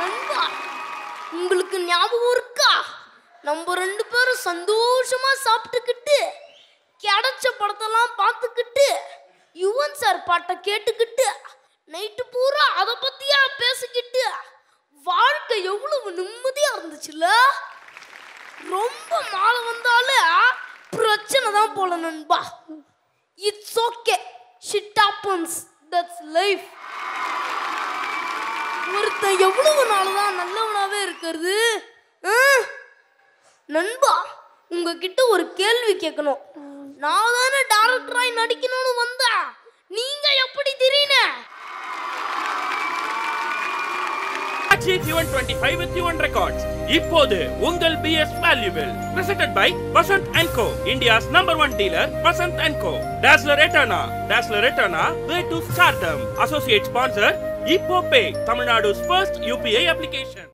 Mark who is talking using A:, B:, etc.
A: நண்பா உங்களுக்கு ஞாபகம் இருக்கா நம்ம ரெண்டு பேரும் சந்தோஷமா சாப்பிட்டுக்கிட்டு கிடைச்ச படத்தெல்லாம் பார்த்துக்கிட்டு யுவன் சார் பாட்டை கேட்டுக்கிட்டு நைட்டு பூரா அதை பத்தியா பேசிக்கிட்டு வாழ்க்கை எவ்வளவு நிம்மதியா இருந்துச்சுல்ல ரொம்ப மாலை வந்தாலே பிரச்சனை தான் போல நண்பா it's okay shit happens that's life ஒருத்தன் எவ்வளவு நாள் தான் நல்லவனாவே இருக்கிறது ஆ? நண்பா உங்ககிட்ட ஒரு கேள்வி கேட்கணும் நான் தானே டேரக்டராய் நடிக்கணும்னு வந்தேன் நீங்க எப்படி தெரியுன
B: Achieve Yuvan 25 with Yuvan Records. இப்போது உங்கள் BS Valuable. Presented by Vasant and Co. India's number one dealer, Vasant and Co. Dazzler Eterna. Dazzler Eterna, way to stardom. Associate sponsor, Ippo Pay, Tamil Nadu's first UPI application.